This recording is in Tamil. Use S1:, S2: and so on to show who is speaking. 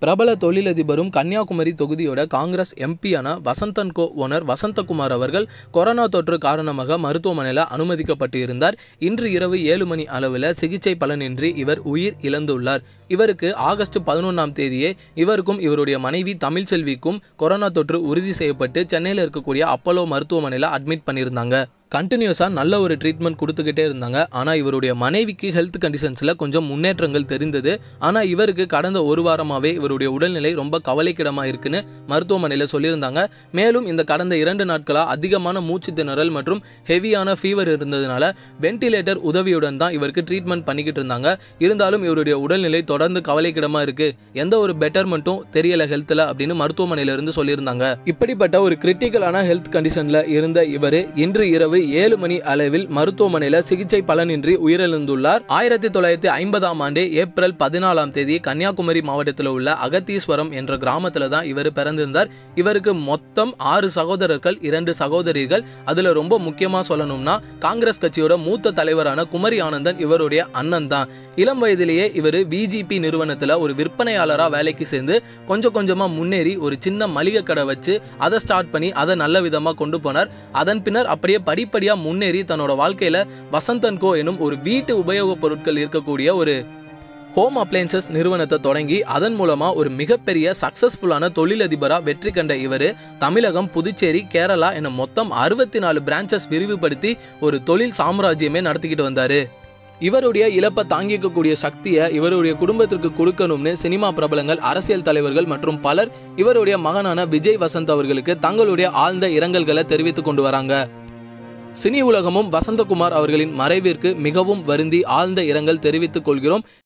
S1: பிரபல தொழிலதிபரும் கன்னியாகுமரி தொகுதியோட காங்கிரஸ் எம்பியான வசந்தன் கோ ஓனர் வசந்தகுமார் அவர்கள் கொரோனா தொற்று காரணமாக மருத்துவமனையில் அனுமதிக்கப்பட்டு இருந்தார் இன்று இரவு ஏழு மணி அளவில் சிகிச்சை பலனின்றி இவர் உயிர் இழந்துள்ளார் இவருக்கு ஆகஸ்ட் பதினொன்றாம் தேதியே இவருக்கும் இவருடைய மனைவி தமிழ்செல்விக்கும் கொரோனா தொற்று உறுதி செய்யப்பட்டு சென்னையில் இருக்கக்கூடிய அப்போலோ மருத்துவமனையில் அட்மிட் பண்ணியிருந்தாங்க கண்டினியூஸாக நல்ல ஒரு ட்ரீட்மெண்ட் கொடுத்துக்கிட்டே இருந்தாங்க ஆனால் இவருடைய மனைவிக்கு ஹெல்த் கண்டிஷன்ஸில் கொஞ்சம் முன்னேற்றங்கள் தெரிந்தது ஆனால் இவருக்கு கடந்த ஒரு வாரமாகவே இவருடைய உடல்நிலை ரொம்ப கவலைக்கிடமாக இருக்குன்னு மருத்துவமனையில் சொல்லியிருந்தாங்க மேலும் இந்த கடந்த இரண்டு நாட்களாக அதிகமான மூச்சு திணறல் மற்றும் ஹெவியான ஃபீவர் இருந்ததுனால வென்டிலேட்டர் உதவியுடன் தான் இவருக்கு ட்ரீட்மெண்ட் பண்ணிக்கிட்டு இருந்தாங்க இருந்தாலும் இவருடைய உடல்நிலை தொடர்ந்து கவலைக்கிடமாக இருக்கு எந்த ஒரு பெட்டர்மெண்ட்டும் தெரியல ஹெல்த்தில் அப்படின்னு மருத்துவமனையில இருந்து சொல்லியிருந்தாங்க இப்படிப்பட்ட ஒரு கிரிட்டிக்கலான ஹெல்த் கண்டிஷனில் இருந்த இவர் இன்று இரவு ஏழு மணி அளவில் மருத்துவமனையில் சிகிச்சை பலனின்றி உயிரிழந்துள்ளார் ஆயிரத்தி தொள்ளாயிரத்தி ஐம்பதாம் ஆண்டு ஏப்ரல் பதினாலாம் தேதி கன்னியாகுமரி மாவட்டத்தில் உள்ள அகத்தீஸ்வரம் என்ற கிராமத்தில் தான் இவர் பிறந்திருந்தார் இவருக்கு மொத்தம் ஆறு சகோதரர்கள் இரண்டு சகோதரிகள் அதுல ரொம்ப முக்கியமா சொல்லணும்னா காங்கிரஸ் கட்சியோட மூத்த தலைவரான குமரி ஆனந்தன் இவருடைய அண்ணன் தான் இளம் வயதிலேயே இவர் பிஜிபி நிறுவனத்தில் ஒரு விற்பனையாளராக வேலைக்கு சேர்ந்து கொஞ்சம் கொஞ்சமாக முன்னேறி ஒரு சின்ன மளிகை கடை வச்சு அதை ஸ்டார்ட் பண்ணி அதை நல்ல விதமாக கொண்டு போனார் அதன் பின்னர் அப்படியே படிப்படியாக முன்னேறி தன்னோட வாழ்க்கையில் வசந்தன் கோ எனும் ஒரு வீட்டு உபயோகப் பொருட்கள் இருக்கக்கூடிய ஒரு ஹோம் அப்ளையன்சஸ் நிறுவனத்தை தொடங்கி அதன் மூலமா ஒரு மிகப்பெரிய சக்சஸ்ஃபுல்லான தொழிலதிபரா வெற்றி கண்ட இவர் தமிழகம் புதுச்சேரி கேரளா என மொத்தம் அறுபத்தி நாலு பிரான்ச்சஸ் விரிவுபடுத்தி ஒரு தொழில் சாம்ராஜ்யமே நடத்திக்கிட்டு வந்தாரு இவருடைய இழப்பை தாங்கிக்கக்கூடிய சக்தியை இவருடைய குடும்பத்திற்கு கொடுக்கணும்னு சினிமா பிரபலங்கள் அரசியல் தலைவர்கள் மற்றும் பலர் இவருடைய மகனான விஜய் வசந்த் அவர்களுக்கு தங்களுடைய ஆழ்ந்த இரங்கல்களை தெரிவித்துக் கொண்டு வராங்க சினி உலகமும் வசந்தகுமார் அவர்களின் மறைவிற்கு மிகவும் வருந்தி ஆழ்ந்த இரங்கல் தெரிவித்துக் கொள்கிறோம்